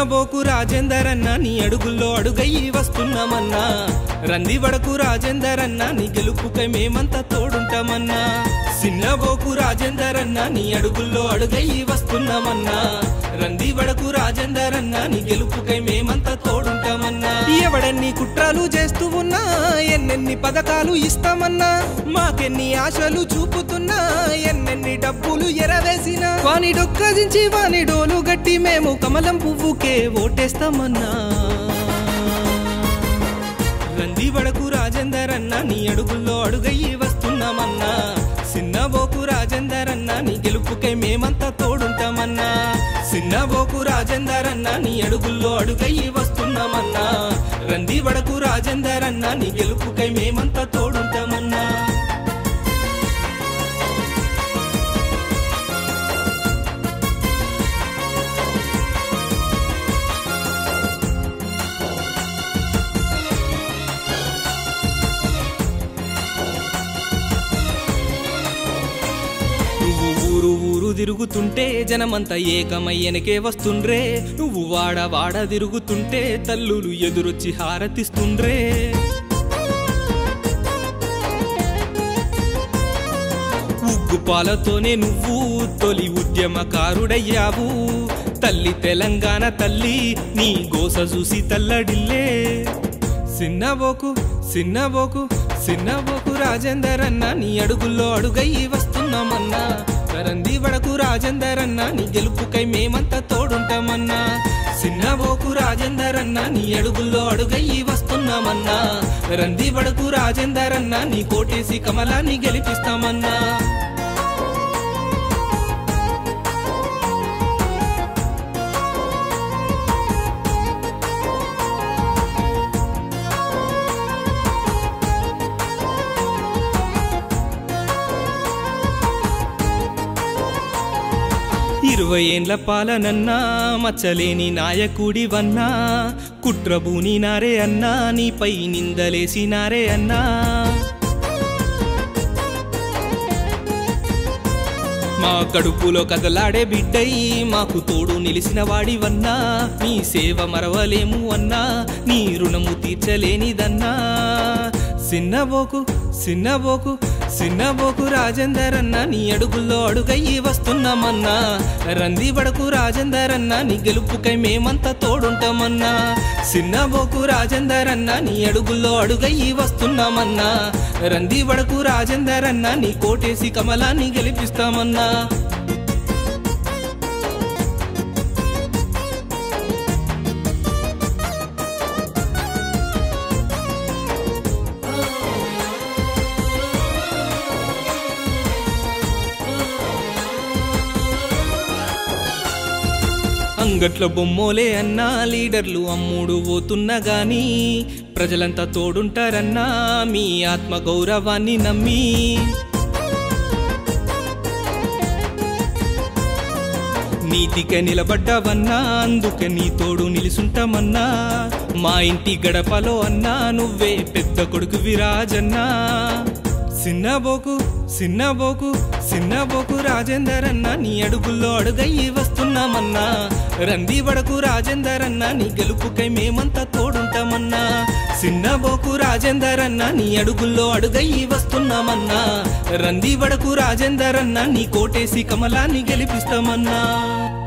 సిన్నబోకు రాజేందర్ అన్న నీ అడుగుల్లో అడుగయ్యి వస్తున్నామన్నా రంది వడకు రాజేందర్ అన్న నీ గెలుపుకై మేమంతా తోడుంటామన్నా సిన్నబోకు రాజేందర్ అన్న నీ అడుగుల్లో అడుగయ్యి వస్తున్నామన్నా రంది వడకు రాజేందర్ అన్న నీ గెలుపుకై మేమంతా తోడుంటామన్నా ఎవడన్ని కుట్రాలు చేస్తూ ఉన్నా ఎన్నెన్ని పథకాలు ఇస్తామన్నా మాకెన్ని ఆశలు చూపుతున్నా ఎన్నెన్ని డబ్బులు ఎరవేసిన వాని డొక్కదించి వాని డోలు గట్టి మేము కమలం పువ్వుకే ఓటేస్తామన్నా రంది వడకు రాజేందర్ అన్న నీ అడుగుల్లో అడుగయ్యి వస్తున్నామన్నా సిన్నబోకు రాజేందర్ అన్న నీ గెలుపుకై మేమంతా తోడుంటామన్నా సిన్నబోకు రాజేందర్ అన్న నీ అడుగుల్లో అడుగయ్యి వస్తున్నామన్నా రంది వడకు రాజేందర్ అన్న నీ గెలుపుకై మేమంతా తోడుంటామన్నా నువ్వు ఊరు ఊరు తిరుగుతుంటే జనమంతా ఏకమయ్యనకే వస్తుండ్రే నువ్వు వాడ వాడ తిరుగుతుంటే తల్లులు ఎదురొచ్చి హారతిస్తుండ్రే ఉగ్గు పాలతోనే నువ్వు తొలి ఉద్యమకారుడయ్యావు తల్లి తెలంగాణ తల్లి నీ గోస చూసి తల్లడిల్లే సిన్నబోకు సిన్నబోకు సిన్నబోకు రాజేందర్ అన్న నీ అడుగుల్లో అడుగయ్యి వస్తున్నామన్నా కరంది వడకు రాజేందర్ అన్న నీ గెలుపుకై మేమంతా తోడుంటామన్నా సిన్నబోకు రాజేందర్ అన్న నీ అడుగుల్లో అడుగయ్యి వస్తున్నామన్నా రంది వడకు రాజేందర్ అన్న నీ కోటేసి కమలాన్ని గెలిపిస్తామన్నా ఇరవై ఏండ్ల పాలనన్నా మచ్చలేని నాయకుడివన్నా కుట్రబూని నారే అన్నా నీపై నిందలేసి నారే అన్నా మా కడుపులో కదలాడే బిడ్డై మాకు తోడు నిలిసిన వాడివన్నా నీ సేవ మరవలేము అన్నా నీ రుణము తీర్చలేనిదన్నా సిన్నబోకు సిన్నబోకు సిన్నబోకు రాజేందర్ అన్న నీ అడుగుల్లో అడుగయ్యి వస్తున్నామన్నా రంది బడకు రాజేందర్ అన్న నీ గెలుపుకై మేమంతా తోడుంటామన్నా సిన్నబోకు రాజేందర్ అన్న నీ అడుగుల్లో అడుగయ్యి వస్తున్నామన్నా రంది బడకు రాజేందర్ అన్న నీ కోటేసి కమలాన్ని గెలిపిస్తామన్నా అంగట్ల బొమ్మోలే అన్నా లీడర్లు అమ్ముడు పోతున్నా గాని ప్రజలంతా తోడుంటారన్నా మీ ఆత్మ గౌరవాన్ని నమ్మి నీతిగా నిలబడ్డావన్నా అందుకే నీ తోడు నిలుసుంటామన్నా మా ఇంటి గడపలో అన్నా నువ్వే పెద్ద కొడుకు విరాజన్నా సిన్నబోకు సిన్నబోకు సిన్నబోకు రాజేందర్ అన్న నీ అడుగుల్లో అడుగయ్యి వస్తున్నామన్నా రంది వడకు రాజేందర్ అన్న నీ గెలుపుకై మేమంతా తోడుంటామన్నా సిన్నబోకు రాజేందర్ అన్న నీ అడుగుల్లో అడుగయ్యి వస్తున్నామన్నా రంది వడకు రాజేందర్ అన్న నీ కోటేసి కమలాన్ని గెలిపిస్తామన్నా